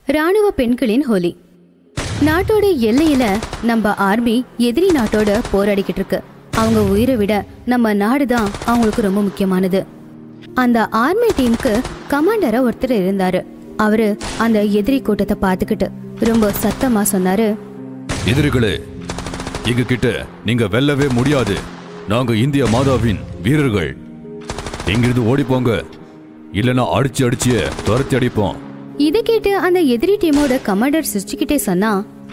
ராணுவ பெண்களின் ஹோலி நாட்டோட எல்லையில நம்ம ஆர்மி எதிரி நாட்டோட போராடிக்கிட்டு இருக்கு அவங்க உயிரை விட நம்ம நாடு தான் அவங்களுக்கு ரொம்ப முக்கியமானது அந்த ஆர்மி டீமுக்கு கமாண்டரா ஒருத்தர் இருந்தாரு அவரு அந்த எதிரி கூட்டத்தை பார்த்துக்கிட்டு ரொம்ப சத்தமா சொன்னாரு எதிரிகளே எங்க கிட்ட நீங்க வெல்லவே முடியாது நாங்க இந்திய மாதாவின் வீரர்கள் இங்கிருந்து ஓடிப்போங்க இல்லைன்னா அடிச்சு அடிச்சு துரத்தி அடிப்போம் இதை கேட்டு அந்த எதிரி டீமோட கமாண்டர் சிரிச்சுக்கிட்டே சொன்னா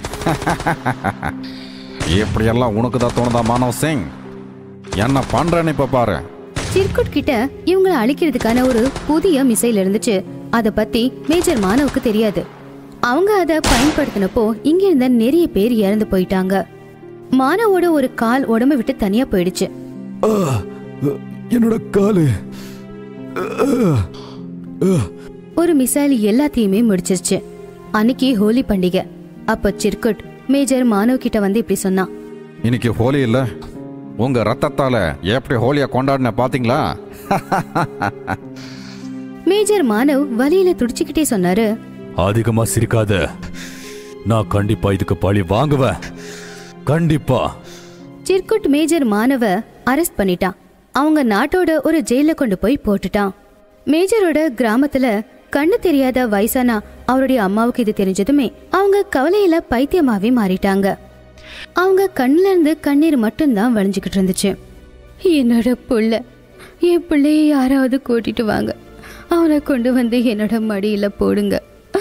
இப்படியெல்லாம் உனக்கு தான் தோணுதா மானவ் சிங் என்ன பண்றேன்னு இப்ப பாரு சிர்குட் கிட்ட இவங்களை அழிக்கிறதுக்கான ஒரு புதிய மிசைல் இருந்துச்சு அத பத்தி மேஜர் மானவுக்கு தெரியாது அவங்க அத பயன்படுத்தினப்போ இங்க இருந்த நிறைய பேர் இறந்து போயிட்டாங்க மானவோட ஒரு கால் உடம்ப விட்டு தனியா போயிடுச்சு என்னோட காலு ஒரு மிசைல் எல்லாத்தையுமே முடிச்சிருச்சு அன்னைக்கு ஹோலி பண்டிகை அப்ப சிர்குட் மேஜர் மானவ் கிட்ட வந்து இப்படி சொன்னான் இன்னைக்கு ஹோலி இல்ல உங்க ரத்தத்தால எப்படி ஹோலிய கொண்டாடின பாத்தீங்களா மேஜர் மானவ் வலியில துடிச்சுக்கிட்டே சொன்னாரு அதிகமா சிரிக்காத நான் கண்டிப்பா இதுக்கு பழி வாங்குவேன் கண்டிப்பா சிர்குட் மேஜர் மானவ அரெஸ்ட் பண்ணிட்டான் அவங்க நாட்டோட ஒரு ஜெயில கொண்டு போய் போட்டுட்டான் மேஜரோட கிராமத்துல கண்ணு தெரியாத வயசானா அவருடைய அம்மாவுக்கு இது தெரிஞ்சதுமே அவங்க கவலையில பைத்தியமாவே மாறிட்டாங்க அவங்க கண்ணுல இருந்து கண்ணீர் மட்டும்தான் வழிஞ்சுக்கிட்டு இருந்துச்சு என்னோட புள்ள என் பிள்ளைய யாராவது கூட்டிட்டு வாங்க அவனை கொண்டு வந்து என்னோட மடியில போடுங்க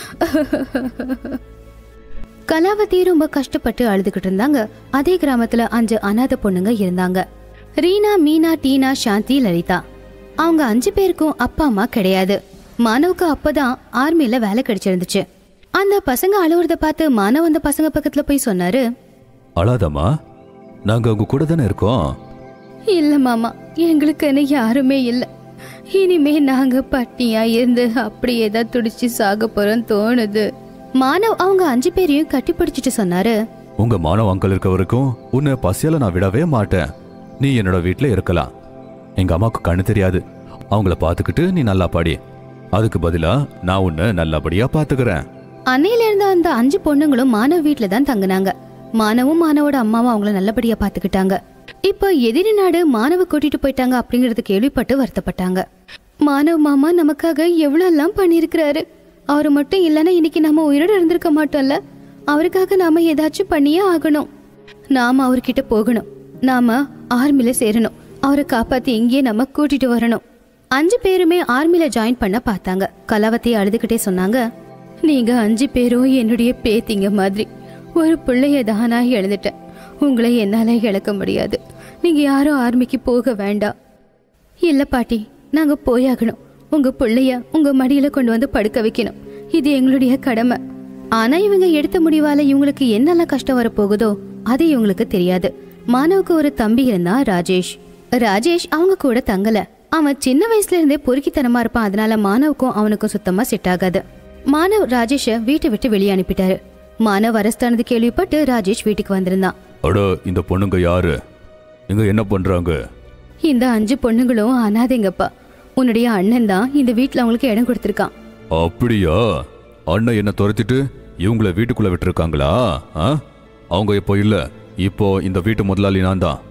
கலாவதி ரொம்ப கஷ்டப்பட்டு அழுதுகிட்டு இருந்தாங்க அதே கிராமத்துல அஞ்சு அனாதை பொண்ணுங்க இருந்தாங்க ரீனா மீனா டீனா சாந்தி லலிதா அவங்க அஞ்சு பேருக்கும் அப்பா அம்மா கிடையாது மானவுக்கு அப்பதான் ஆர்மில வேலை கிடைச்சிருந்துச்சு அந்த பசங்க அழுவுறத பார்த்து மானவ் அந்த பசங்க பக்கத்துல போய் சொன்னாரு அழாதம்மா நாங்க உங்க கூட தானே இருக்கோம் இல்ல மாமா எங்களுக்குன்னு யாருமே இல்ல இனிமே நாங்க பட்டியா இருந்து அப்படியே தான் துடிச்சு சாக போறோம் தோணுது மானவ் அவங்க அஞ்சு பேரையும் கட்டி பிடிச்சிட்டு சொன்னாரு உங்க மானவ அங்கிள் இருக்க வரைக்கும் உன்னை பசியால நான் விடவே மாட்டேன் நீ என்னோட வீட்ல இருக்கலாம் எங்க அம்மாவுக்கு கண்ணு தெரியாது அவங்கள பாத்துக்கிட்டு நீ நல்லா பாடி அதுக்கு பதிலா நான் உன்னை நல்லபடியா பாத்துக்கிறேன் அன்னையில இருந்த அந்த அஞ்சு பொண்ணுங்களும் மானவ் வீட்ல தான் தங்குனாங்க மானவும் மானவோட அம்மாவும் அவங்கள நல்லபடியா பாத்துக்கிட்டாங்க இப்போ எதிரி நாடு மானவ கூட்டிட்டு போயிட்டாங்க அப்படிங்கறது கேள்விப்பட்டு வருத்தப்பட்டாங்க மானவ் மாமா நமக்காக எவ்வளவு எல்லாம் பண்ணிருக்கிறாரு அவரு மட்டும் இல்லைன்னா இன்னைக்கு நம்ம உயிரோட இருந்திருக்க மாட்டோம்ல அவருக்காக நாம ஏதாச்சும் பண்ணியே ஆகணும் நாம அவர்கிட்ட போகணும் நாம ஆர்மில சேரணும் அவரை காப்பாத்தி இங்கேயே நம்ம கூட்டிட்டு வரணும் அஞ்சு பேருமே ஆர்மில ஜாயின் பண்ண பார்த்தாங்க கலாவதி அழுதுகிட்டே சொன்னாங்க நீங்க அஞ்சு பேரும் என்னுடைய பேத்திங்க மாதிரி ஒரு பிள்ளைய தானா எழுந்துட்டேன் உங்களை என்னால இழக்க முடியாது நீங்க யாரும் ஆர்மிக்கு போக வேண்டாம் இல்ல பாட்டி நாங்க போயாகணும் உங்க பிள்ளைய உங்க மடியில கொண்டு வந்து படுக்க வைக்கணும் இது எங்களுடைய கடமை ஆனா இவங்க எடுத்த முடிவால இவங்களுக்கு என்னெல்லாம் கஷ்டம் வரப்போகுதோ அது இவங்களுக்கு தெரியாது மானவுக்கு ஒரு தம்பி இருந்தான் ராஜேஷ் ராஜேஷ் அவங்க கூட தங்கல அவன் சின்ன வயசுல இருந்தே பொறுக்கித்தனமா இருப்பான் அதனால மானவுக்கும் அவனுக்கும் சுத்தமா செட் ஆகாது மானவ் ராஜேஷ வீட்டை விட்டு வெளியே அனுப்பிட்டாரு மானவ் அரஸ்தானது கேள்விப்பட்டு ராஜேஷ் வீட்டுக்கு வந்திருந்தான் அட இந்த பொண்ணுங்க யாரு இங்க என்ன பண்றாங்க இந்த அஞ்சு பொண்ணுங்களும் அனாதைங்கப்பா உன்னுடைய அண்ணன் தான் இந்த வீட்ல அவங்களுக்கு இடம் கொடுத்திருக்கான் அப்படியா அண்ணன் என்ன துரத்திட்டு இவங்கள வீட்டுக்குள்ள விட்டுருக்காங்களா ஆ? அவங்க இப்போ இல்ல இப்போ இந்த வீட்டு முதலாளி நான் தான்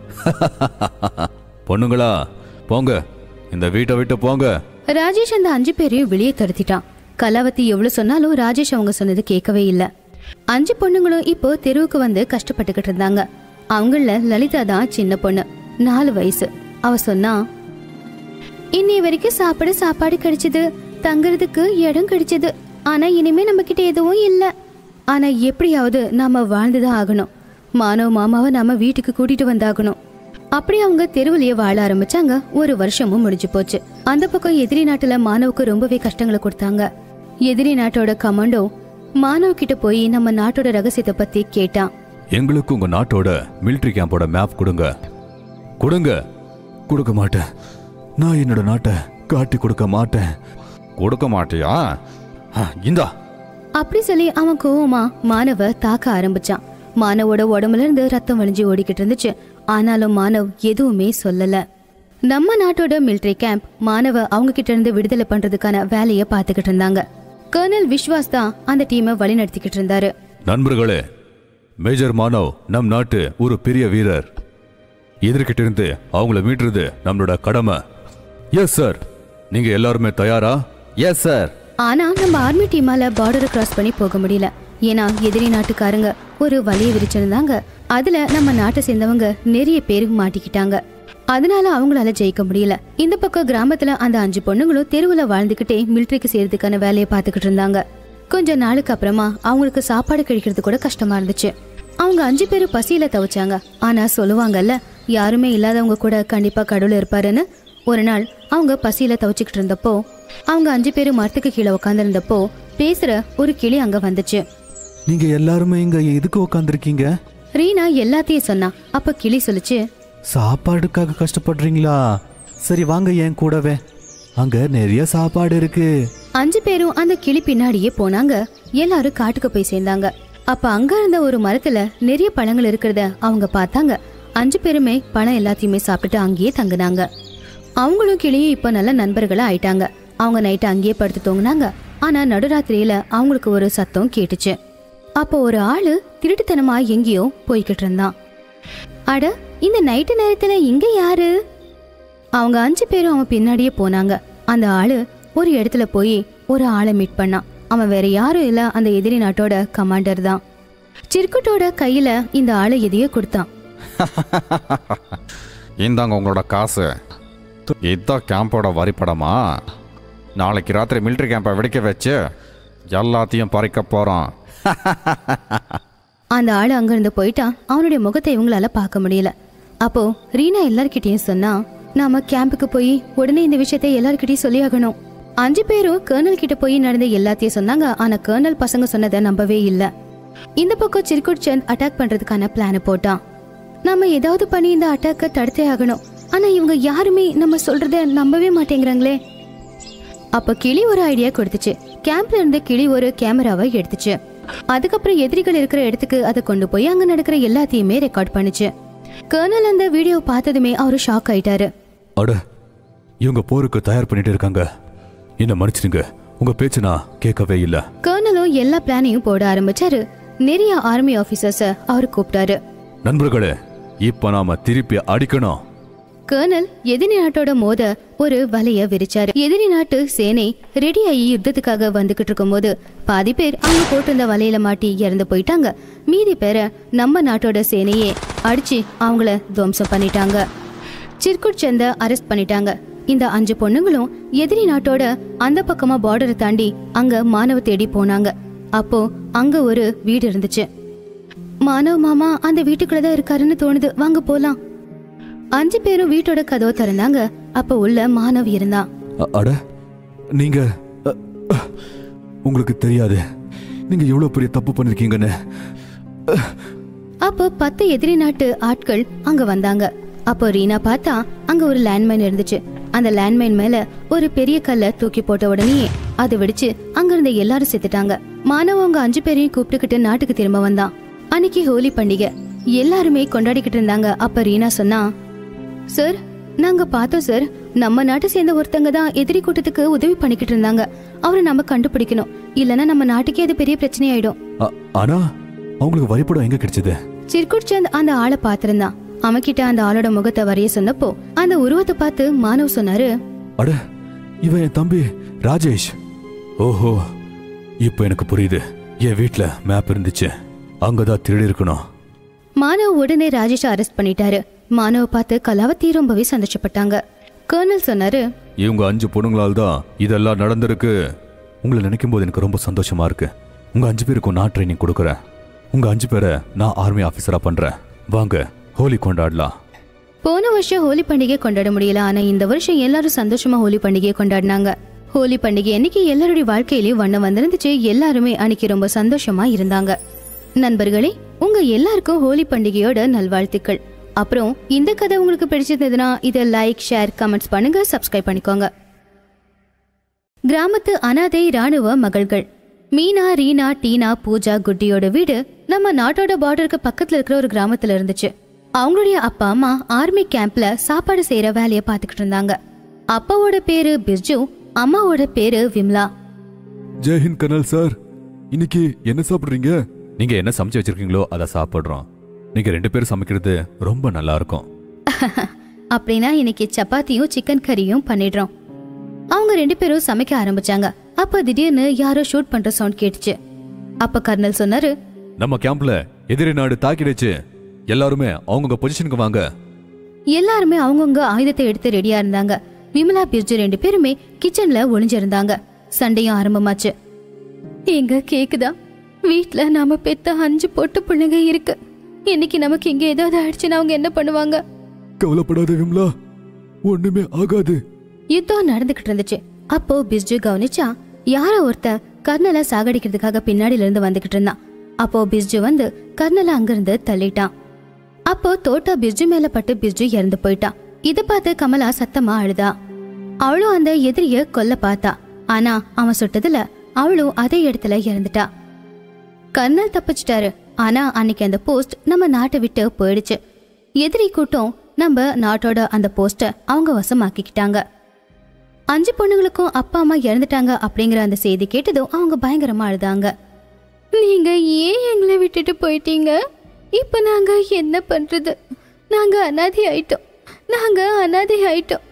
பொண்ணுங்களா போங்க இந்த வீட்டை விட்டு போங்க ராஜேஷ் அந்த அஞ்சு பேரையும் வெளியே துரத்திட்டான் கலாவதி எவ்வளவு சொன்னாலும் ராஜேஷ் அவங்க சொன்னது கேட்கவே இல்ல அஞ்சு பொண்ணுங்களும் இப்போ தெருவுக்கு வந்து கஷ்டப்பட்டுக்கிட்டு இருந்தாங்க அவங்கள லலிதா தான் சின்ன பொண்ணு நாலு வயசு அவ சொன்னா இன்னை வரைக்கும் சாப்பிட சாப்பாடு கிடைச்சது தங்குறதுக்கு இடம் கிடைச்சது ஆனா இனிமே நம்ம கிட்ட எதுவும் இல்ல ஆனா எப்படியாவது நாம வாழ்ந்துதான் ஆகணும் மானவ மாமாவை நாம வீட்டுக்கு கூட்டிட்டு வந்தாகணும் அப்படி அவங்க தெருவிலேயே வாழ ஆரம்பிச்சாங்க ஒரு வருஷமும் முடிஞ்சு போச்சு அந்த பக்கம் எதிரி நாட்டுல மானவுக்கு ரொம்பவே கஷ்டங்களை கொடுத்தாங்க எதிரி நாட்டோட கமாண்டோ மானவ் கிட்ட போய் நம்ம நாட்டோட ரகசியத்தை பத்தி கேட்டான் எங்களுக்கு உங்க நாட்டோட மிலிட்டரி கேம்போட மேப் கொடுங்க கொடுங்க கொடுக்க மாட்டேன் நான் என்னோட நாட்டை காட்டி கொடுக்க மாட்டேன் கொடுக்க மாட்டியா ஆ, இந்தா அப்படி சொல்லி அவன் கோவமா மானவ தாக்க ஆரம்பிச்சான் மானவோட உடம்புல இருந்து ரத்தம் வழிஞ்சு ஓடிக்கிட்டு இருந்துச்சு ஆனாலும் மானவ் எதுவுமே சொல்லல நம்ம நாட்டோட மிலிட்டரி கேம்ப் மானவ அவங்க கிட்ட இருந்து விடுதலை பண்றதுக்கான வேலைய பார்த்துக்கிட்டு இருந்தாங்க கர்னல் விஸ்வாஸ் தான் அந்த டீமை வழி நடத்திக்கிட்டு இருந்தாரு நண்பர்களே மேஜர் மானவ் நம் நாட்டு ஒரு பெரிய வீரர் எதிர்கிட்ட இருந்து அவங்கள மீட்டுறது நம்மளோட கடமை எஸ் சார் நீங்க எல்லாருமே தயாரா எஸ் சார் ஆனா நம்ம ஆர்மி டீமால பார்டரை கிராஸ் பண்ணி போக முடியல ஏன்னா எதிரி நாட்டுக்காரங்க ஒரு வழியை விரிச்சிருந்தாங்க அதுல நம்ம நாட்டை சேர்ந்தவங்க நிறைய பேர் மாட்டிக்கிட்டாங்க அதனால அவங்களால ஜெயிக்க முடியல இந்த பக்கம் கிராமத்துல அந்த அஞ்சு பொண்ணுங்களும் தெருவுல வாழ்ந்துகிட்டே மிலிட்டரிக்கு சேர்றதுக்கான வேலையை பார்த்துக்கிட்டு இருந்தாங்க கொஞ்ச நாளுக்கு அப்புறமா அவங்களுக்கு சாப்பாடு கிடைக்கிறது கூட கஷ்டமா இருந்துச்சு அவங்க அஞ்சு பேரும் பசியில தவிச்சாங்க ஆனா சொல்லுவாங்கல்ல யாருமே இல்லாதவங்க கூட கண்டிப்பா கடவுள் இருப்பாருன்னு ஒரு நாள் அவங்க பசியில தவிச்சுக்கிட்டு இருந்தப்போ அவங்க அஞ்சு பேரும் மரத்துக்கு கீழே உட்காந்துருந்தப்போ பேசுற ஒரு கிளி அங்க வந்துச்சு நீங்க எல்லாருமே இங்க எதுக்கு உட்காந்துருக்கீங்க ரீனா எல்லாத்தையும் சொன்னா அப்ப கிளி சொல்லுச்சு சாப்பாடுக்காக கஷ்டப்படுறீங்களா சரி வாங்க என் கூடவே அங்க நிறைய சாப்பாடு இருக்கு அஞ்சு பேரும் அந்த கிளி பின்னாடியே போனாங்க எல்லாரும் காட்டுக்கு போய் சேர்ந்தாங்க அப்ப அங்க இருந்த ஒரு மரத்துல நிறைய பழங்கள் இருக்கிறத அவங்க பார்த்தாங்க அஞ்சு பேருமே பழம் எல்லாத்தையுமே சாப்பிட்டுட்டு அங்கேயே தங்குனாங்க அவங்களும் கிளியும் இப்ப நல்ல நண்பர்களா ஆயிட்டாங்க அவங்க நைட்டு அங்கேயே படுத்து தூங்குனாங்க ஆனா நடுராத்திரியில அவங்களுக்கு ஒரு சத்தம் கேட்டுச்சு அப்போ ஒரு ஆளு திருட்டுத்தனமா எங்கேயோ போய்கிட்டு இருந்தான் அட இந்த நைட்டு நேரத்துல இங்க யாரு அவங்க அஞ்சு பேரும் அவன் பின்னாடியே போனாங்க அந்த ஆளு ஒரு இடத்துல போய் ஒரு ஆளை மீட் பண்ணான் அவன் வேற யாரும் இல்ல அந்த எதிரி நாட்டோட கமாண்டர் தான் சிர்குட்டோட கையில இந்த ஆளு எதையோ கொடுத்தான் இந்தாங்க உங்களோட காசு இதுதான் கேம்போட வரிப்படமா நாளைக்கு ராத்திரி மிலிட்ரி கேம்பை வெடிக்க வச்சு எல்லாத்தையும் பறிக்க போகிறோம் அந்த ஆளு அங்கிருந்து போயிட்டான் அவனுடைய முகத்தை இவங்களால பார்க்க முடியல அப்போ ரீனா எல்லார்கிட்டயும் சொன்னா நாம கேம்புக்கு போய் உடனே இந்த விஷயத்தை எல்லார்கிட்டயும் சொல்லியாகணும் அஞ்சு பேரும் கர்னல் கிட்ட போய் நடந்த எல்லாத்தையும் சொன்னாங்க ஆனா கர்னல் பசங்க சொன்னதை நம்பவே இல்ல இந்த பக்கம் சிர்குட் சந்த் அட்டாக் பண்றதுக்கான பிளான போட்டான் நம்ம ஏதாவது பண்ணி இந்த அட்டாக்கை தடுத்தே ஆகணும் ஆனா இவங்க யாருமே நம்ம சொல்றத நம்பவே மாட்டேங்கிறாங்களே அப்ப கிளி ஒரு ஐடியா கொடுத்துச்சு கேம்ப்ல இருந்து கிளி ஒரு கேமராவை எடுத்துச்சு அதுக்கப்புறம் எதிரிகள் இருக்கிற இடத்துக்கு அதை கொண்டு போய் அங்க நடக்கிற எல்லாத்தையுமே ரெக்கார்ட் பண்ணுச்சு கர்னல் அந்த வீடியோ பார்த்ததுமே அவரு ஷாக் ஆயிட்டாரு அட இவங்க போருக்கு தயார் பண்ணிட்டு இருக்காங்க என்ன மன்னிச்சிடுங்க உங்க பேச்சு நான் கேட்கவே இல்ல கர்னலும் எல்லா பிளானையும் போட ஆரம்பிச்சாரு நிறைய ஆர்மி ஆபீசர்ஸ அவரு கூப்பிட்டாரு நண்பர்களே இப்ப நாம திருப்பி அடிக்கணும் கர்னல் எதிரி நாட்டோட மோத ஒரு வலைய விரிச்சாரு எதிரி நாட்டு சேனை ரெடி ஆகி யுத்தத்துக்காக வந்துகிட்டு இருக்கும்போது பாதி பேர் அவங்க போட்டிருந்த வலையில மாட்டி இறந்து போயிட்டாங்க மீதி பேரை நம்ம நாட்டோட சேனையே அடிச்சு அவங்கள துவம்சம் பண்ணிட்டாங்க சிர்குட் சந்த அரெஸ்ட் பண்ணிட்டாங்க இந்த அஞ்சு பொண்ணுங்களும் எதிரி நாட்டோட அந்த பக்கமா பார்டரை தாண்டி அங்க மானவ தேடி போனாங்க அப்போ அங்க ஒரு வீடு இருந்துச்சு மானவ் மாமா அந்த வீட்டுக்குள்ள தான் இருக்காருன்னு தோணுது வாங்க போலாம் அஞ்சு பேரும் வீட்டோட கதவை திறந்தாங்க அப்ப உள்ள மானவ் இருந்தான் அ- அட நீங்க அ, அ, உங்களுக்கு தெரியாது நீங்க எவ்வளவு பெரிய தப்பு பண்ணிருக்கீங்கன்னு அப்போ பத்து எதிரி நாட்டு ஆட்கள் அங்க வந்தாங்க அப்போ ரீனா பார்த்தா அங்க ஒரு லேண்ட்மைன் இருந்துச்சு அந்த லேண்ட்மைன் மேல ஒரு பெரிய கல்ல தூக்கி போட்ட உடனே அது வெடிச்சு அங்க இருந்த எல்லாரும் செத்துட்டாங்க மானவ அவங்க அஞ்சு பேரையும் கூப்பிட்டுக்கிட்டு நாட்டுக்கு திரும்ப வந்தான் அன்னைக்கு ஹோலி பண்டிகை எல்லாருமே கொண்டாடிக்கிட்டு இருந்தாங்க அப்ப ரீனா சொன்னா சார் நாங்க பார்த்தோம் சார் நம்ம நாட்டை சேர்ந்த ஒருத்தங்க தான் எதிரி கூட்டத்துக்கு உதவி பண்ணிக்கிட்டு இருந்தாங்க அவரை நம்ம கண்டுபிடிக்கணும் இல்லனா நம்ம நாட்டுக்கே அது பெரிய பிரச்சனையாயிடும் அ- ஆனா அவங்களுக்கு வரிப்படம் எங்க கிடைச்சது சிர்குட் சந்த் அந்த ஆளை பாத்திருந்தான் அவன்கிட்ட அந்த ஆளோட முகத்தை வரைய சொன்னப்போ அந்த உருவத்தை பார்த்து மானவ் சொன்னாரு அட இவன் என் தம்பி ராஜேஷ் ஓஹோ இப்போ எனக்கு புரியுது என் வீட்ல மேப் இருந்துச்சு அங்கதான் திருடி இருக்கணும் மானவ் உடனே ராஜேஷ் அரெஸ்ட் பண்ணிட்டாரு மானவ் பார்த்து கலாவதி ரொம்பவே சந்தோஷப்பட்டாங்க கர்னல் சொன்னாரு இவங்க அஞ்சு பொண்ணுங்களால் தான் இதெல்லாம் நடந்திருக்கு உங்களை நினைக்கும் போது எனக்கு ரொம்ப சந்தோஷமா இருக்கு உங்க அஞ்சு பேருக்கும் நான் ட்ரைனிங் கொடுக்குறேன் உங்க அஞ்சு பேரை நான் ஆர்மி ஆஃபீஸரா பண்றேன் வாங்க ஹோலி கொண்டாடலாம் போன வருஷம் ஹோலி பண்டிகை கொண்டாட முடியல ஆனா இந்த வருஷம் எல்லாரும் சந்தோஷமா ஹோலி பண்டிகையை கொண்டாடினாங்க ஹோலி பண்டிகை அன்னைக்கு எல்லாருடைய வாழ்க்கையிலயும் வண்ணம் வந்திருந்துச்சு எல்லாருமே அன்னைக்கு ரொம்ப சந்தோஷமா இருந்தாங்க நண்பர்களே உங்க எல்லாருக்கும் ஹோலி பண்டிகையோட நல்வாழ்த்துக்கள் அப்புறம் இந்த கதை உங்களுக்கு பிடிச்சிருந்ததுன்னா இதை லைக் ஷேர் கமெண்ட்ஸ் பண்ணுங்க சப்ஸ்கிரைப் பண்ணிக்கோங்க கிராமத்து அனாதை ராணுவ மகள்கள் மீனா ரீனா டீனா பூஜா குட்டியோட வீடு நம்ம நாட்டோட பார்டருக்கு பக்கத்துல இருக்கிற ஒரு கிராமத்துல இருந்துச்சு அவங்களுடைய அப்பா அம்மா ஆர்மி கேம்ப்ல சாப்பாடு செய்யற வேலைய பாத்துக்கிட்டு இருந்தாங்க அப்பாவோட பேரு பிர்ஜு அம்மாவோட பேரு விம்லா ஜெய்ஹிந்த் கனல் சார் இன்னைக்கு என்ன சாப்பிடுறீங்க நீங்க என்ன சமைச்சு வச்சிருக்கீங்களோ அதை சாப்பிடுறோம் நீங்க ரெண்டு பேரும் சமைக்கிறது ரொம்ப நல்லா இருக்கும் அப்படின்னா இன்னைக்கு சப்பாத்தியும் சிக்கன் கறியும் பண்ணிடுறோம் அவங்க ரெண்டு பேரும் சமைக்க ஆரம்பிச்சாங்க அப்ப திடீர்னு யாரோ ஷூட் பண்ற சவுண்ட் கேட்டுச்சு அப்ப கர்னல் சொன்னாரு நம்ம கேம்ப்ல எதிரி நாடு தாக்கிடுச்சு எல்லாருமே அவங்கவுங்க பொசிஷனுக்கு வாங்க எல்லாருமே அவங்கவுங்க ஆயுதத்தை எடுத்து ரெடியா இருந்தாங்க விமலா பிர்ஜு ரெண்டு பேருமே கிச்சன்ல ஒளிஞ்சிருந்தாங்க சண்டையும் ஆரம்பமாச்சு எங்க கேக்குதா வீட்ல நாம பெத்த அஞ்சு பொட்டு பிள்ளைங்க இருக்கு இன்னைக்கு நமக்கு இங்க ஏதாவது ஆயிடுச்சுன்னா அவங்க என்ன பண்ணுவாங்க கவலைப்படாத விம்லா ஒண்ணுமே ஆகாது யுத்தம் நடந்துகிட்டு இருந்துச்சு அப்போ பிஸ்ஜு கவனிச்சா யாரோ ஒருத்தன் கர்னலை சாகடிக்கிறதுக்காக பின்னாடில இருந்து வந்துகிட்டு இருந்தான் அப்போ பிஸ்ஜு வந்து கர்னலை அங்கிருந்து தள்ளிட்டான் அப்போ தோட்டா பிஸ்ஜு மேல பட்டு பிஸ்ஜு இறந்து போயிட்டான் இத பார்த்து கமலா சத்தமா அழுதா அவளும் அந்த எதிரிய கொல்ல பார்த்தா ஆனா அவன் சுட்டதுல அவளும் அதே இடத்துல இறந்துட்டா கர்னல் தப்பிச்சிட்டாரு ஆனா அன்னைக்கு அந்த போஸ்ட் நம்ம நாட்டை விட்டு போயிடுச்சு எதிரி கூட்டம் நம்ம நாட்டோட அந்த போஸ்ட அவங்க வசமாக்கிக்கிட்டாங்க அஞ்சு பொண்ணுங்களுக்கும் அப்பா அம்மா இறந்துட்டாங்க அப்படிங்கிற அந்த செய்தி கேட்டதும் அவங்க பயங்கரமா அழுதாங்க நீங்க ஏன் எங்களை விட்டுட்டு போயிட்டீங்க இப்ப நாங்க என்ன பண்றது நாங்க அனாதை ஆயிட்டோம் நாங்க அனாதை ஆயிட்டோம்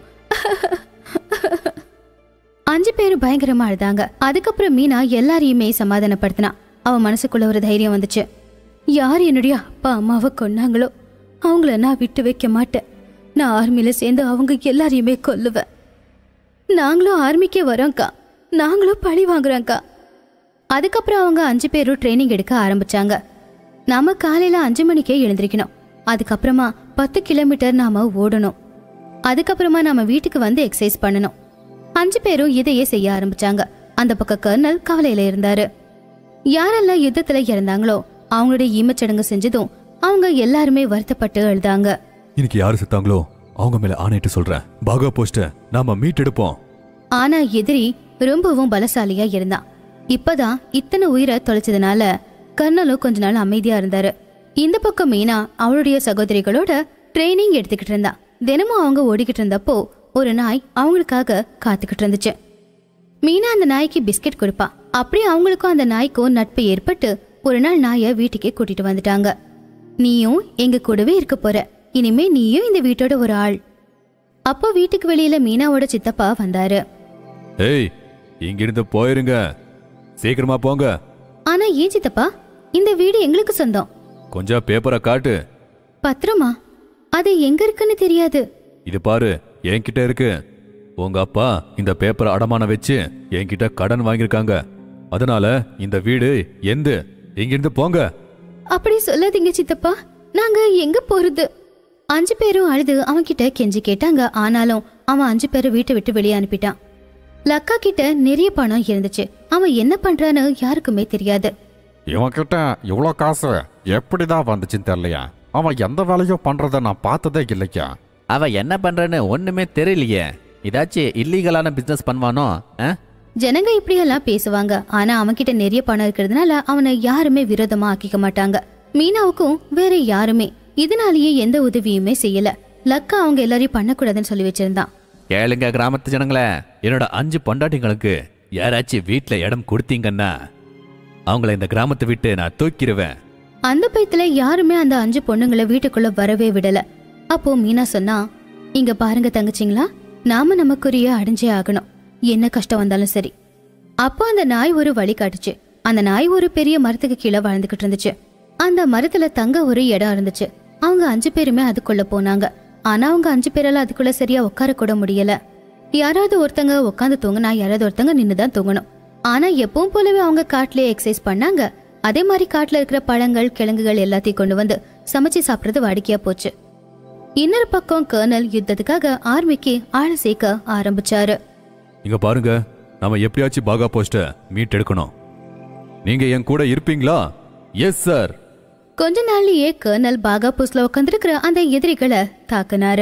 அஞ்சு பேரும் பயங்கரமா அழுதாங்க அதுக்கப்புறம் மீனா எல்லாரையுமே சமாதானப்படுத்தினா அவ மனசுக்குள்ள ஒரு தைரியம் வந்துச்சு யார் என்னுடைய அப்பா அம்மாவை கொன்னாங்களோ அவங்கள நான் விட்டு வைக்க மாட்டேன் நான் ஆர்மியில சேர்ந்து அவங்க எல்லாரையுமே கொல்லுவேன் நாங்களும் ஆர்மிக்கே வரோம்க்கா நாங்களும் பழி வாங்குறோம்க்கா அதுக்கப்புறம் அவங்க அஞ்சு பேரும் ட்ரைனிங் எடுக்க ஆரம்பிச்சாங்க நாம காலையில அஞ்சு மணிக்கே எழுந்திருக்கணும் அதுக்கப்புறமா பத்து கிலோமீட்டர் நாம ஓடணும் அதுக்கப்புறமா நாம வீட்டுக்கு வந்து எக்ஸசைஸ் பண்ணணும் அஞ்சு பேரும் இதையே செய்ய ஆரம்பிச்சாங்க அந்த பக்கம் கர்னல் கவலையில இருந்தாரு யாரெல்லாம் யுத்தத்துல இறந்தாங்களோ அவங்களுடைய ஈமச்சடங்கு செஞ்சதும் அவங்க எல்லாருமே வருத்தப்பட்டு எழுதாங்க இன்னைக்கு யாரு செத்தாங்களோ அவங்க மேல ஆணையிட்டு சொல்றேன் பாகா போஸ்ட நாம மீட்டெடுப்போம் ஆனா எதிரி ரொம்பவும் பலசாலியா இருந்தான் இப்பதான் இத்தனை உயிரை தொலைச்சதுனால கர்னலும் கொஞ்ச நாள் அமைதியா இருந்தாரு இந்த பக்கம் மீனா அவளுடைய சகோதரிகளோட ட்ரைனிங் எடுத்துக்கிட்டு இருந்தா தினமும் அவங்க ஓடிக்கிட்டு இருந்தப்போ ஒரு நாய் அவங்களுக்காக காத்துக்கிட்டு இருந்துச்சு மீனா அந்த நாய்க்கு பிஸ்கட் கொடுப்பா அப்படியே அவங்களுக்கும் அந்த நாய்க்கும் நட்பு ஏற்பட்டு ஒரு நாள் நாயை வீட்டுக்கே கூட்டிட்டு வந்துட்டாங்க நீயும் எங்க கூடவே இருக்க போற இனிமே நீயும் இந்த வீட்டோட ஒரு ஆள் அப்போ வீட்டுக்கு வெளியில மீனாவோட சித்தப்பா வந்தாரு ஏய் இங்கிருந்து போயிருங்க சீக்கிரமா போங்க ஆனா ஏன் சித்தப்பா இந்த வீடு எங்களுக்கு சொந்தம் கொஞ்சம் பேப்பரை காட்டு பத்திரமா அது எங்க இருக்குன்னு தெரியாது இது பாரு என்கிட்ட இருக்கு உங்க அப்பா இந்த பேப்பரை அடமானம் வச்சு என்கிட்ட கடன் வாங்கியிருக்காங்க அதனால இந்த வீடு எந்து இங்கிருந்து போங்க அப்படி சொல்லாதீங்க சித்தப்பா நாங்க எங்க போறது அஞ்சு பேரும் அழுது அவன்கிட்ட கெஞ்சி கேட்டாங்க ஆனாலும் அவன் அஞ்சு பேரை வீட்டை விட்டு வெளியே அனுப்பிட்டான் லக்கா கிட்ட நிறைய பணம் இருந்துச்சு அவன் என்ன பண்றான்னு யாருக்குமே தெரியாது இவன்கிட்ட இவ்வளோ காசு எப்படிதான் வந்துச்சுன்னு தெரியலையா அவன் எந்த வேலையும் பண்றத நான் பார்த்ததே இல்லையா அவ என்ன பண்றன்னு ஒண்ணுமே தெரியலையே இதாச்சும் இல்லீகலான பிசினஸ் பண்ணுவானோ ஆ? ஜனங்க இப்படியெல்லாம் பேசுவாங்க ஆனா அவன்கிட்ட நிறைய பணம் இருக்கிறதுனால அவனை யாருமே விரோதமா ஆக்கிக்க மாட்டாங்க மீனாவுக்கும் வேற யாருமே இதனாலேயே எந்த உதவியுமே செய்யல லக்கா அவங்க எல்லாரையும் பண்ணக்கூடாதுன்னு சொல்லி வச்சிருந்தான் கேளுங்க கிராமத்து ஜனங்களே என்னோட அஞ்சு பொண்டாட்டிங்களுக்கு யாராச்சும் வீட்ல இடம் கொடுத்தீங்கன்னா அவங்கள இந்த கிராமத்தை விட்டு நான் தூக்கிடுவேன் அந்த பயத்துல யாருமே அந்த அஞ்சு பொண்ணுங்களை வீட்டுக்குள்ள வரவே விடல அப்போ மீனா சொன்னா இங்க பாருங்க தங்கச்சிங்களா நாம நமக்குரிய அடைஞ்சே ஆகணும் என்ன கஷ்டம் வந்தாலும் சரி அப்போ அந்த நாய் ஒரு வழி காட்டுச்சு அந்த நாய் ஒரு பெரிய மரத்துக்கு கீழே வாழ்ந்துகிட்டு இருந்துச்சு அந்த மரத்துல தங்க ஒரு இடம் இருந்துச்சு அவங்க அஞ்சு பேருமே அதுக்குள்ள போனாங்க ஆனா அவங்க அஞ்சு பேரால அதுக்குள்ள சரியா உட்கார கூட முடியல யாராவது ஒருத்தங்க உட்காந்து தூங்கினா யாராவது ஒருத்தங்க நின்னுதான் தூங்கணும் ஆனா எப்பவும் போலவே அவங்க காட்டுலயே எக்ஸசைஸ் பண்ணாங்க அதே மாதிரி காட்டுல இருக்கிற பழங்கள் கிழங்குகள் எல்லாத்தையும் கொண்டு வந்து சமைச்சு சாப்பிடுறது வாடிக்கையா போச்சு இன்னொரு பக்கம் கர்னல் யுத்தத்துக்காக ஆர்மிக்கு ஆள சேர்க்க ஆரம்பிச்சாரு இங்க பாருங்க நாம எப்படியாச்சும் பாகா போஸ்ட மீட் எடுக்கணும் நீங்க என் கூட இருப்பீங்களா எஸ் சார் கொஞ்ச நாள்லயே கர்னல் பாகாபூஸ்ல உட்காந்துருக்கிற அந்த எதிரிகளை தாக்குனாரு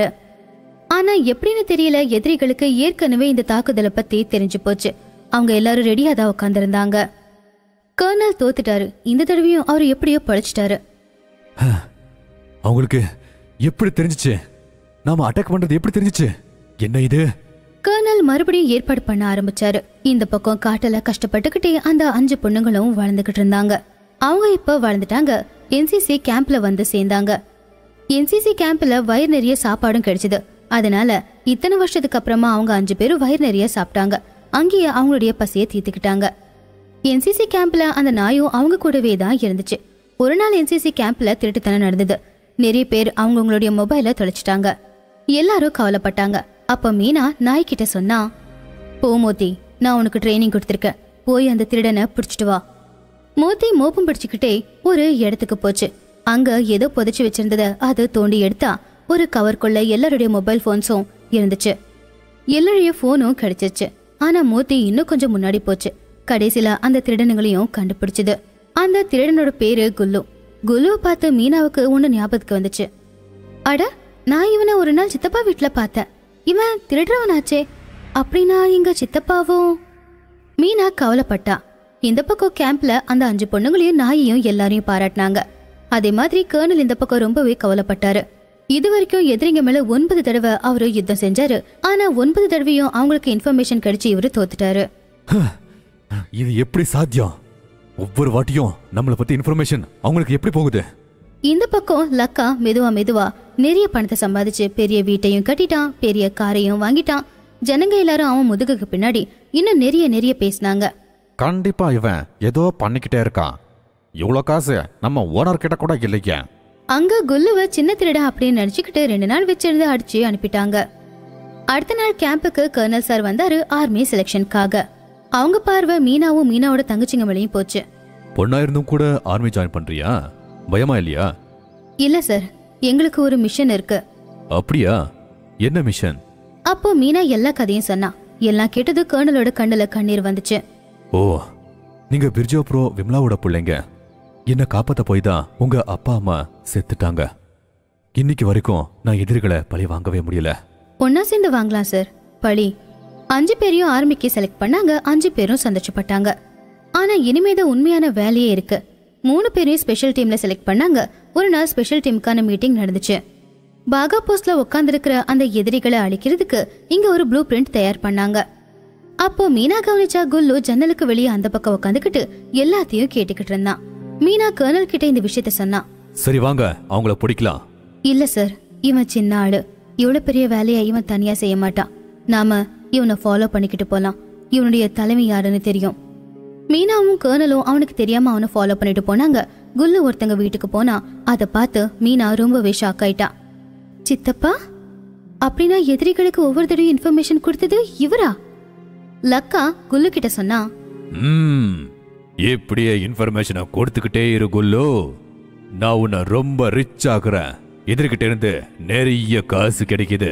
ஆனா எப்படின்னு தெரியல எதிரிகளுக்கு ஏற்கனவே இந்த தாக்குதலை பத்தி தெரிஞ்சு போச்சு அவங்க எல்லாரும் ரெடியா தான் உட்காந்துருந்தாங்க கர்னல் தோத்துட்டாரு இந்த தடவையும் அவர் எப்படியோ பழிச்சிட்டாரு அவங்களுக்கு எப்படி தெரிஞ்சுச்சு நாம அட்டாக் பண்றது எப்படி தெரிஞ்சுச்சு என்ன இது கர்னல் மறுபடியும் ஏற்பாடு பண்ண ஆரம்பிச்சாரு இந்த பக்கம் காட்டுல கஷ்டப்பட்டுக்கிட்டே அந்த அஞ்சு பொண்ணுங்களும் வளர்ந்துகிட்டு இருந்தாங்க அவங்க இப்ப வளர்ந்துட்டாங்க என்சிசி கேம்ப்ல வந்து சேர்ந்தாங்க என்சிசி கேம்ப்ல வயிறு நிறைய சாப்பாடும் கிடைச்சது அதனால இத்தனை வருஷத்துக்கு அப்புறமா அவங்க அஞ்சு பேரும் வயிறு நிறைய சாப்பிட்டாங்க அங்கேயே அவங்களுடைய பசியை தீர்த்துக்கிட்டாங்க என்சிசி கேம்ப்ல அந்த நாயும் அவங்க கூடவே தான் இருந்துச்சு ஒரு நாள் என்சிசி கேம்ப்ல திருட்டுத்தனம் நடந்தது நிறைய பேர் அவங்கவுங்களுடைய மொபைலை தொலைச்சிட்டாங்க எல்லாரும் கவலைப்பட்டாங்க அப்ப மீனா நாய் கிட்ட சொன்னா போ மோத்தி நான் உனக்கு ட்ரைனிங் கொடுத்துருக்கேன் போய் அந்த திருடனை பிடிச்சிட்டு வா மோத்தி மோப்பம் பிடிச்சுக்கிட்டே ஒரு இடத்துக்கு போச்சு அங்க ஏதோ புதைச்சு வச்சிருந்தத அது தோண்டி எடுத்தா ஒரு கவர்க்குள்ள எல்லாருடைய மொபைல் போன்ஸும் இருந்துச்சு எல்லாருடைய போனும் கிடைச்சிச்சு ஆனா மோத்தி இன்னும் கொஞ்சம் முன்னாடி போச்சு கடைசியில அந்த திருடனுங்களையும் கண்டுபிடிச்சது அந்த திருடனோட பேரு குல்லு குல்லுவை பார்த்து மீனாவுக்கு ஒண்ணு ஞாபகத்துக்கு வந்துச்சு அட நான் இவனை ஒரு நாள் சித்தப்பா வீட்ல பார்த்தேன் இவன் திருடுறவனாச்சே அப்படின்னா எங்க சித்தப்பாவும் மீனா கவலைப்பட்டா இந்த பக்கம் கேம்ப்ல அந்த அஞ்சு பொண்ணுங்களையும் நாயையும் எல்லாரையும் பாராட்டினாங்க அதே மாதிரி கர்னல் இந்த பக்கம் ரொம்பவே கவலைப்பட்டாரு இது வரைக்கும் எதிரிங்க மேல ஒன்பது தடவை அவரு யுத்தம் செஞ்சாரு ஆனா ஒன்பது தடவையும் அவங்களுக்கு இன்ஃபர்மேஷன் கிடைச்சு இவரு தோத்துட்டாரு இது எப்படி சாத்தியம் ஒவ்வொரு வாட்டியும் நம்மளை பத்தி இன்ஃபர்மேஷன் அவங்களுக்கு எப்படி போகுது இந்த பக்கம் லக்கா மெதுவா மெதுவா நிறைய பணத்தை சம்பாதிச்சு பெரிய வீட்டையும் கட்டிட்டான் பெரிய காரையும் வாங்கிட்டான் ஜனங்க எல்லாரும் அவன் முதுகுக்கு பின்னாடி இன்னும் நிறைய நிறைய பேசினாங்க கண்டிப்பா இவன் ஏதோ பண்ணிக்கிட்டே இருக்கான் இவ்வளோ காசு நம்ம ஓனர் கிட்ட கூட இல்லையே அங்க குல்லுவ சின்ன திருட அப்படின்னு நினைச்சுக்கிட்டு ரெண்டு நாள் வச்சிருந்து அடிச்சு அனுப்பிட்டாங்க அடுத்த நாள் கேம்புக்கு கர்னல் சார் வந்தாரு ஆர்மி செலெக்ஷனுக்காக அவங்க பார்வை மீனாவும் மீனாவோட தங்கச்சிங்க மேலேயும் போச்சு பொண்ணா இருந்தும் கூட ஆர்மி ஜாயின் பண்றியா பயமா இல்லையா இல்ல சார் எங்களுக்கு ஒரு மிஷன் இருக்கு அப்படியா என்ன மிஷன் அப்போ மீனா எல்லா கதையும் சொன்னா எல்லாம் கேட்டது கர்னலோட கண்ணுல கண்ணீர் வந்துச்சு ஓ நீங்க பிர்ஜோ ப்ரோ விம்லாவோட பிள்ளைங்க என்ன காப்பாத்த போய் தான் உங்க அப்பா அம்மா செத்துட்டாங்க இன்னைக்கு வரைக்கும் நான் எதிரிகளை பழி வாங்கவே முடியல ஒன்னா சேர்ந்து வாங்கலாம் சார் பழி அஞ்சு பேரையும் ஆர்மிக்கு செலக்ட் பண்ணாங்க அஞ்சு பேரும் சந்தோஷப்பட்டாங்க ஆனா இனிமேதான் உண்மையான வேலையே இருக்கு மூணு பேரையும் ஸ்பெஷல் டீம்ல செலக்ட் பண்ணாங்க ஒரு நாள் ஸ்பெஷல் டீமுக்கான மீட்டிங் நடந்துச்சு பாகா போஸ்ட்ல உட்காந்துருக்கிற அந்த எதிரிகளை அழிக்கிறதுக்கு இங்க ஒரு ப்ளூ பிரிண்ட் தயார் பண்ணாங்க அப்போ மீனா கவனிச்சா குல்லு ஜன்னலுக்கு வெளியே அந்த பக்கம் உட்காந்துக்கிட்டு எல்லாத்தையும் கேட்டுக்கிட்டு இருந்தான் மீனா கர்னல் கிட்ட இந்த விஷயத்த சொன்னா சரி வாங்க அவங்கள பிடிக்கலாம் இல்ல சார் இவன் சின்ன ஆளு இவ்வளவு பெரிய வேலையை இவன் தனியா செய்ய மாட்டான் நாம இவனை ஃபாலோ பண்ணிக்கிட்டு போலாம் இவனுடைய தலைமை யாருன்னு தெரியும் மீனாவும் கர்னலும் அவனுக்கு தெரியாம அவனை ஃபாலோ பண்ணிட்டு போனாங்க குல்லு ஒருத்தங்க வீட்டுக்கு போனா அதை பார்த்து மீனா ரொம்பவே ஷாக் ஆயிட்டா சித்தப்பா அப்படின்னா எதிரிகளுக்கு ஒவ்வொரு தடவையும் இன்ஃபர்மேஷன் கொடுத்தது இவரா லக்கா குல்லு கிட்ட சொன்னா ம் இப்படியே இன்ஃபர்மேஷனை கொடுத்துக்கிட்டே இரு குல்லு நான் உன்னை ரொம்ப ரிச் ஆகுறேன் எதிர்கிட்ட இருந்து நிறைய காசு கிடைக்குது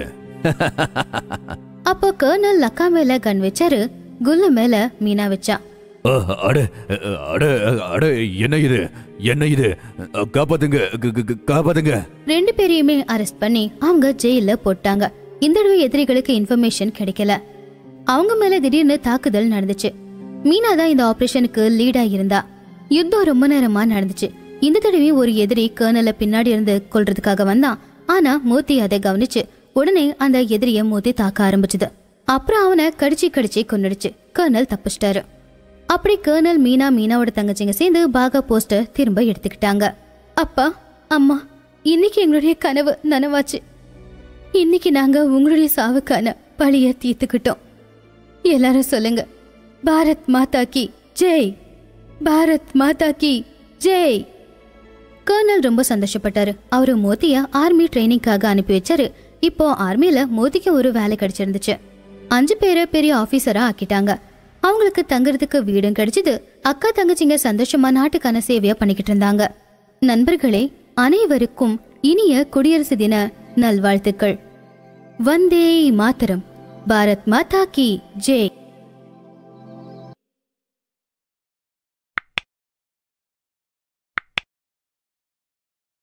அப்போ கர்னல் லக்கா மேல கன் வச்சாரு குல்லு மேல மீனா வச்சா அஹ், அட அஹ், அட அட என்ன இது என்ன இது அஹ், காப்பாத்துங்க க- க- க- காப்பாத்துங்க ரெண்டு பேரையுமே அரெஸ்ட் பண்ணி அவங்க ஜெயில போட்டாங்க இந்த தடவை எதிரிகளுக்கு இன்ஃபர்மேஷன் கிடைக்கல அவங்க மேல திடீர்னு தாக்குதல் நடந்துச்சு மீனா தான் இந்த ஆபரேஷனுக்கு லீடா இருந்தா யுத்தம் ரொம்ப நேரமா நடந்துச்சு இந்த தடவையும் ஒரு எதிரி கர்னல பின்னாடி இருந்து கொல்றதுக்காக வந்தான் ஆனா மூர்த்தி அதை கவனிச்சு உடனே அந்த எதிரிய மூர்த்தி தாக்க ஆரம்பிச்சுது அப்புறம் அவனை கடிச்சு கடிச்சு கொன்னுடுச்சு கர்னல் தப்பிச்சிட்டாரு அப்படி கர்னல் மீனா மீனாவோட தங்கச்சிங்க சேர்ந்து பாகா போஸ்டர் திரும்ப எடுத்துக்கிட்டாங்க அப்பா அம்மா இன்னைக்கு எங்களுடைய கனவு நனவாச்சு இன்னைக்கு நாங்க உங்களுடைய சாவுக்கான பழிய தீர்த்துக்கிட்டோம் எல்லாரும் சொல்லுங்க பாரத் மாதா கி ஜெய் பாரத் மாதா கி ஜெய் கர்னல் ரொம்ப சந்தோஷப்பட்டாரு அவரு மோதிய ஆர்மி ட்ரைனிங்காக அனுப்பி வச்சாரு இப்போ ஆர்மில மோதிக்கு ஒரு வேலை கிடைச்சிருந்துச்சு அஞ்சு பேரை பெரிய ஆபீசரா ஆக்கிட்டாங்க அவங்களுக்கு தங்குறதுக்கு வீடும் கிடைச்சது அக்கா தங்கச்சிங்க சந்தோஷமா நாட்டுக்கான சேவையா பண்ணிக்கிட்டு இருந்தாங்க நண்பர்களே அனைவருக்கும் இனிய குடியரசு தின நல்வாழ்த்துக்கள் வந்தே மாதரம் பாரத் மாதா கி ஜெய்